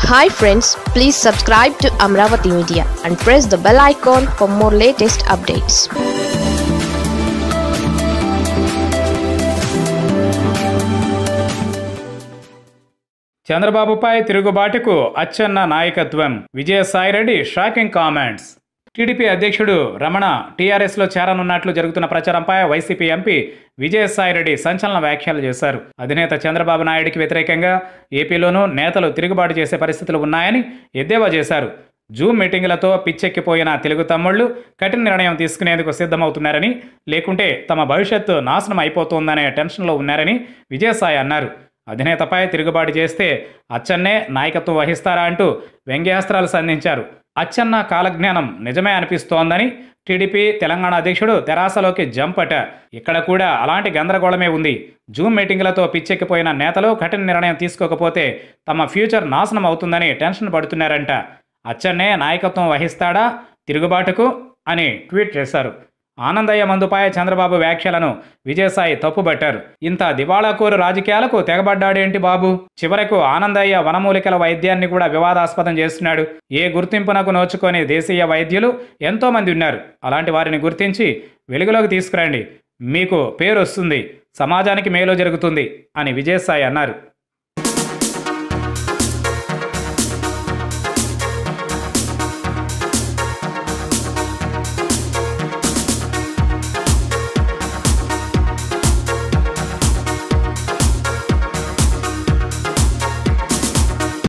hi friends please subscribe to Amaravati media and press the bell icon for more latest updates చంద్రబాబుపై తిరుగుబాటుకు అచ్చెన్న నాయకత్వం Vijayasai Reddy shocking comments TDP అధ్యక్షుడు రమణ టీఆర్ఎస్లో చేరనున్నట్లు జరుగుతున్న ప్రచారంపై వైసీపీ ఎంపీ విజయసాయిరెడ్డి సంచలన వ్యాఖ్యలు చేశారు అధినేత చంద్రబాబు నాయుడికి వ్యతిరేకంగా ఏపీలోనూ నేతలు తిరుగుబాటు చేసే పరిస్థితులు ఉన్నాయని ఎద్దేవా చేశారు జూమ్ మీటింగులతో పిచ్చెక్కిపోయిన తెలుగు తమ్ముళ్లు కఠిన నిర్ణయం తీసుకునేందుకు సిద్ధమవుతున్నారని లేకుంటే తమ భవిష్యత్తు నాశనం అయిపోతోందనే టెన్షన్లో ఉన్నారని విజయసాయి అన్నారు అధినేతపై తిరుగుబాటు చేస్తే అచ్చన్నే నాయకత్వం వహిస్తారా అంటూ వ్యంగ్యాస్త్రాలు సంధించారు అచ్చన్న కాలజ్ఞానం నిజమే అనిపిస్తోందని టీడీపీ తెలంగాణ అధ్యక్షుడు తెరాసలోకి జంపట ఇక్కడ కూడా అలాంటి గందరగోళమే ఉంది జూమ్ మీటింగులతో పిచ్చెక్కిపోయిన నేతలు కఠిన నిర్ణయం తీసుకోకపోతే తమ ఫ్యూచర్ నాశనం అవుతుందని టెన్షన్ పడుతున్నారంట అచ్చన్నే నాయకత్వం వహిస్తాడా తిరుగుబాటుకు అని ట్వీట్ చేశారు ఆనందయ్య మందుపై చంద్రబాబు వ్యాఖ్యలను విజయసాయి తప్పుబట్టారు ఇంత దివాళాకోరు రాజకీయాలకు తెగబడ్డాడేంటి బాబు చివరకు ఆనందయ్య వనమూలికల వైద్యాన్ని కూడా వివాదాస్పదం చేస్తున్నాడు ఏ గుర్తింపునకు నోచుకొని దేశీయ వైద్యులు ఎంతో మంది ఉన్నారు అలాంటి వారిని గుర్తించి వెలుగులోకి తీసుకురండి మీకు పేరు వస్తుంది సమాజానికి మేలు జరుగుతుంది అని విజయసాయి అన్నారు